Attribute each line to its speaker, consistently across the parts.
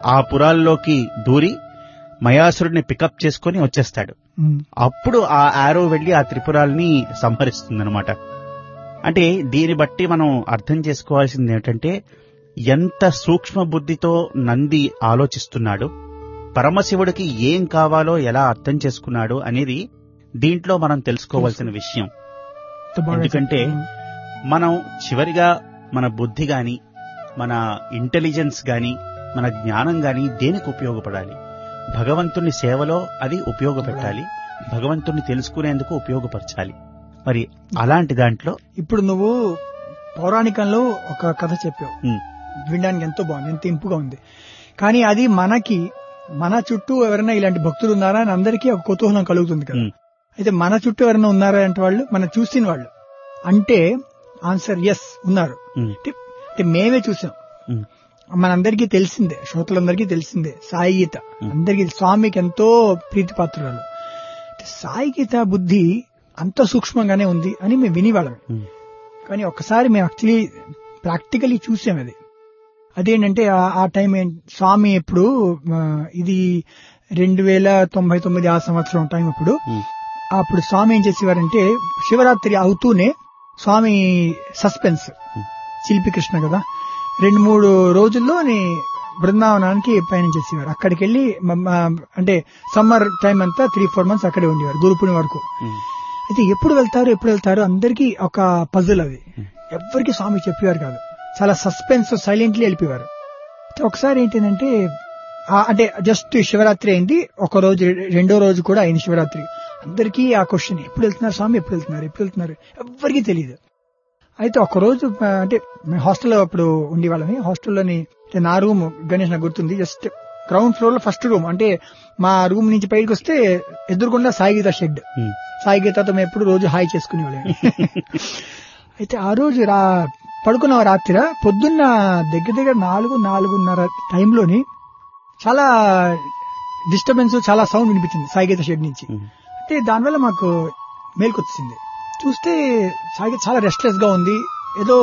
Speaker 1: ఆ పురాల్లోకి దూరి మయాసురుడిని పికప్ చేసుకొని వచ్చేస్తాడు
Speaker 2: ఉమ్,
Speaker 1: అప్పుడు ఆ ఆరో వెళ్లి ఆ త్రిపురాల్ని సంహరిస్తుందన్నమాట అంటే దీన్ని బట్టి మనం అర్థం చేసుకోవాల్సింది ఏంటంటే ఎంత సూక్ష్మ బుద్ధితో నంది ఆలోచిస్తున్నాడు పరమశివుడికి ఏం కావాలో ఎలా అర్థం చేసుకున్నాడు అనేది దీంట్లో మనం తెలుసుకోవాల్సిన విషయం
Speaker 2: ఎంత బాగా
Speaker 1: ఎందుకంటే
Speaker 2: చెప్పారు.
Speaker 1: మనం చివరిగా మన బుద్ధి గాని మన ఇంటెలిజెన్స్ గాని మన జ్ఞానం గాని దేనికి ఉపయోగపడాలి భగవంతుని సేవలో అది ఉపయోగపెట్టాలి భగవంతుని తెలుసుకునేందుకు ఉపయోగపరచాలి మరి అలాంటి దాంట్లో
Speaker 2: ఇప్పుడు నువ్వు పౌరాణికంలో ఒక కథ చెప్పావు
Speaker 1: ఉమ్,
Speaker 2: వినడానికి ఎంతో బాగుంది ఎంత ఇంపుగా ఉంది కానీ అది మనకి మన చుట్టూ ఎవరైనా ఇలాంటి భక్తులు ఉన్నారా అని అందరికీ ఒక కుతూహలం కలుగుతుంది కదా
Speaker 1: ఉమ్,
Speaker 2: అయితే మన చుట్టూ ఎవరైనా ఉన్నారా అంటే వాళ్ళు మనం చూసిన వాళ్ళు అంటే ఆన్సర్ ఎస్ ఉన్నారు
Speaker 1: ఉమ్,
Speaker 2: అంటే అంటే మేమే చూసాం
Speaker 1: ఉమ్,
Speaker 2: మనందరికీ తెలిసిందే శ్రోతలందరికీ తెలిసిందే సాయి గీత అందరికీ స్వామికి ఎంతో ప్రీతిపాత్రురాలు అంటే సాయి గీత బుద్ధి అంత సూక్ష్మంగానే ఉంది అని మేము వినివాళ్ళమే
Speaker 1: ఉమ్,
Speaker 2: కానీ ఒక్కసారి మేము యాక్చువల్లీ ప్రాక్టికలీ చూసాం అది అదేంటంటే ఆ- ఆ టైం ఏం- స్వామి ఎప్పుడు ఆ, ఇది రెండు వేల తొంభై తొమ్మిది ఆ సంవత్సరం టైం అప్పుడు
Speaker 1: ఉమ్,
Speaker 2: అప్పుడు స్వామి ఏం చేసేవారంటే శివరాత్రి అవుతూనే స్వామి సస్పెన్స్ శిల్పి కృష్ణ కదా రెండు మూడు రోజుల్లో బృందావనానికి పయనం చేసేవారు అక్కడికి వెళ్ళి మ- మ- అంటే సమ్మర్ టైం అంతా త్రీ ఫోర్ మంత్స్ అక్కడే ఉండేవారు గురుపుని వరకు
Speaker 1: ఉమ్,
Speaker 2: అయితే ఎప్పుడు వెళ్తారు ఎప్పుడు వెళ్తారు అందరికీ ఒక పజిల్ అది ఎవ్వరికి స్వామి చెప్పేవారు కాదు చాలా సస్పెన్స్ సైలెంట్లీ వెళ్ళిపోయారు అయితే ఒకసారి ఏంటంటే ఆ- అంటే జస్ట్ శివరాత్రి అయింది ఒక రోజు రెండో రోజు కూడా అయింది శివరాత్రి అందరికీ ఆ క్వశ్చన్ ఎప్పుడు వెళ్తున్నారు స్వామి ఎప్పుడు వెళ్తున్నారు ఎప్పుడు వెళ్తున్నారు ఎవ్వరికీ తెలియదు అయితే ఒక రోజు ఆ, అంటే మేము హాస్టల్లో అప్పుడు ఉండేవాళ్ళమి హాస్టల్లోని అంటే నా రూమ్ గణేష్ నాకు గుర్తుంది జస్ట్ గ్రౌండ్ ఫ్లోర్ లో ఫస్ట్ రూమ్ అంటే మా రూమ్ నుంచి బయటకు వస్తే ఎదురుకుండా సాయిగీత షెడ్
Speaker 1: ఉమ్,
Speaker 2: సాయి గీతతో మేము ఎప్పుడు రోజు హాయ్ చేసుకునేవాళ్ళం అయితే ఆ రోజు రా పడుకున్న రాత్రి పొద్దున్న దగ్గర దగ్గర నాలుగు నాలుగున్నర టైంలోని చాలా డిస్టర్బెన్స్ చాలా సౌండ్ వినిపించింది సాయి గీత షెడ్ నుంచి
Speaker 1: ఉమ్,
Speaker 2: అంటే దానివల్ల మాకు మేల్కొచ్చింది చూస్తే సాయి గీత చాలా రెస్ట్లెస్ గా ఉంది ఏదో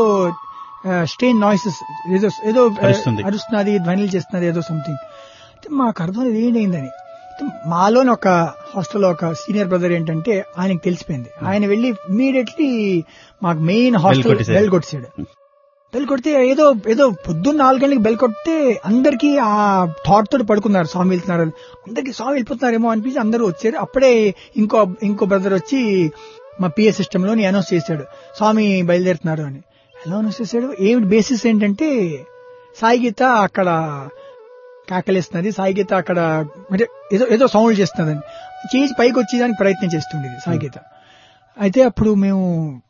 Speaker 2: స్టేన్ నాయిసెస్ ఏదో ఏదో ఆ,
Speaker 1: అరుస్తుంది.
Speaker 2: అరుస్తున్నది ధ్వనులు చేస్తున్నది ఏదో సంథింగ్ అయితే మాకు అర్థం లేదు ఏంటైందని అయితే మాలోని ఒక హాస్టల్లో ఒక సీనియర్ బ్రదర్ ఏంటంటే ఆయనకి తెలిసిపోయింది ఆయన వెళ్ళి ఇమీడియట్లీ మాకు మెయిన్ హాస్టల్
Speaker 1: కొట్టేశాడు.
Speaker 2: బెల్ కొట్టేశాడు బెల్ కొడితే ఏదో ఏదో పొద్దున్న నాలుగు గంటలకు బెల్ కొడితే అందరికీ ఆ థాట్ తోటి పడుకున్నారు స్వామి వెళ్తున్నారు అని. అందరికీ స్వామి వెళ్ళిపోతున్నారేమో అనిపించి అందరూ వచ్చారు అప్పుడే ఇంకో ఇంకో బ్రదర్ వచ్చి మా పిఏ సిస్టమ్ లోని అనౌన్స్ చేశాడు స్వామి బయలుదేరుతున్నారు అని ఎలా అనౌన్స్ చేశాడు ఏమిటి బేసిస్ ఏంటంటే సాయి గీత అక్కడ కాకలేస్తున్నది సాయి గీత అక్కడ అంటే ఏదో ఏదో సౌండ్ చేస్తున్నదని చేసి పైకి వచ్చేదానికి ప్రయత్నం చేస్తుండేది సాయి గీత అయితే అప్పుడు మేము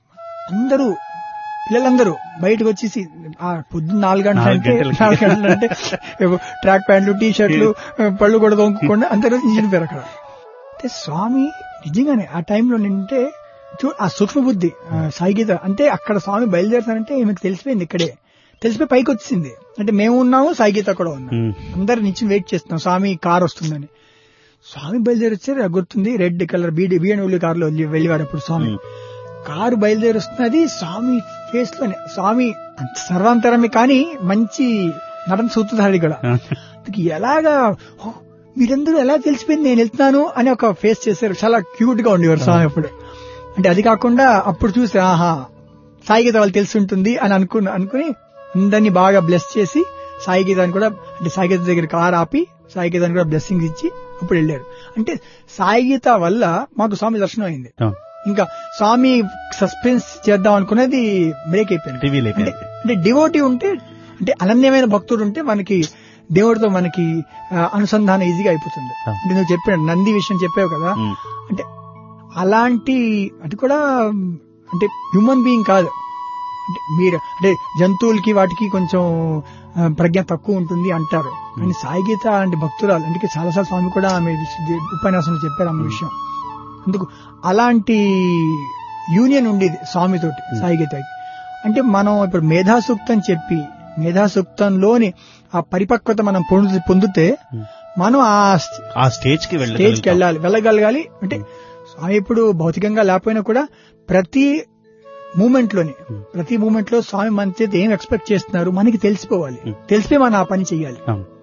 Speaker 2: అందరూ పిల్లలందరూ బయటకు వచ్చేసి ఆ పొద్దున్న నాలుగు గంటలు
Speaker 1: నాలుగు
Speaker 2: అంటే
Speaker 1: గంటలకి.
Speaker 2: నాలుగు గంటలు అంటే ట్రాక్ ప్యాంట్లు టీ షర్ట్లు పళ్ళు కూడా తొంగకుండా అందరూ నిలిపారు అక్కడ అంటే స్వామి నిజంగానే ఆ టైంలో నింటే చూ ఆ సూక్ష్మ బుద్ధి ఆ సాయి గీత అంటే అక్కడ స్వామి బయలుదేరుతానంటే ఈమెకు తెలిసిపోయింది ఇక్కడే తెలిసిపోయి పైకి వచ్చింది అంటే మేము ఉన్నాము సాయి గీత కూడా ఉన్నాం
Speaker 1: ఉమ్,
Speaker 2: అందరు నుంచి వెయిట్ చేస్తున్నాం స్వామి కార్ వస్తుందని స్వామి బయలుదేరి వచ్చారు నాకు గుర్తుంది రెడ్ కలర్ బీడి బిఎన్డబ్ల్యూ కార్ లో వెళ్ళి- వెళ్ళేవారు అప్పుడు స్వామి
Speaker 1: ఉమ్.
Speaker 2: కారు బయలుదేరి వస్తున్నది స్వామి ఫేస్ లోనే స్వామి అంత సర్వాంతరమే కానీ మంచి నటన సూత్రధారి కూడా అందుకు ఎలాగా "ఓ, మీరందరూ ఎలా తెలిసిపోయింది నేను వెళ్తున్నాను అని ఒక ఫేస్ చేశారు చాలా క్యూట్ గా ఉండేవారు స్వామి అప్పుడు అంటే అది కాకుండా అప్పుడు చూసి ఆహా సాయి గీత వాళ్ళు తెలిసి ఉంటుంది అని అనుకుని అనుకుని అందరినీ బాగా బ్లెస్ చేసి సాయి గీతాన్ని కూడా అంటే సాయి గీత దగ్గర కార్ ఆపి సాయి గీతాన్ని కూడా బ్లెస్సింగ్స్ ఇచ్చి అప్పుడు వెళ్ళారు అంటే సాయి గీత వల్ల మాకు స్వామి దర్శనం అయింది
Speaker 1: ఆ,
Speaker 2: ఇంకా స్వామి సస్పెన్స్ చేద్దాం అనుకునేది బ్రేక్ అయిపోయింది
Speaker 1: రివీల్
Speaker 2: అంటే
Speaker 1: అయిపోయింది
Speaker 2: అంటే డివోటీ ఉంటే అంటే అనన్యమైన భక్తుడు ఉంటే మనకి దేవుడితో మనకి ఆ, అనుసంధానం ఈజీగా అయిపోతుంది
Speaker 1: ఆ.
Speaker 2: అంటే నువ్వు చెప్పాడు నంది విషయం చెప్పావు కదా
Speaker 1: ఉమ్,
Speaker 2: అంటే అలాంటి అది కూడా అంటే హ్యూమన్ బీయింగ్ కాదు అంటే మీరు అంటే జంతువులకి వాటికి కొంచెం ఆ, ప్రజ్ఞ తక్కువ ఉంటుంది అంటారు కానీ సాయి గీత అంటే భక్తురాలు అందుకే చాలాసార్లు స్వామి కూడా ఆమె విష- ఉపన్యాసంలో చెప్పారు ఆమె విషయం అందుకు అలాంటి యూనియన్ ఉండేది స్వామితోటి సాయి గీతకి అంటే మనం ఇప్పుడు మేధాసూక్తం చెప్పి మేధాసూక్తంలోని ఆ పరిపక్వత మనం పొందు పొందితే మనం ఆ
Speaker 1: ఆ స్టేజ్ కి
Speaker 2: స్టేజ్ కి వెళ్ళాలి వెళ్ళగలగాలి అంటే స్వామి ఇప్పుడు భౌతికంగా లేకపోయినా కూడా ప్రతి మూమెంట్ లోని ప్రతి మూమెంట్ లో స్వామి మన చేత ఏం ఎక్స్పెక్ట్ చేస్తున్నారు మనకి తెలిసిపోవాలి తెలిసిపోయి మనం ఆ పని చేయాలి
Speaker 1: అవును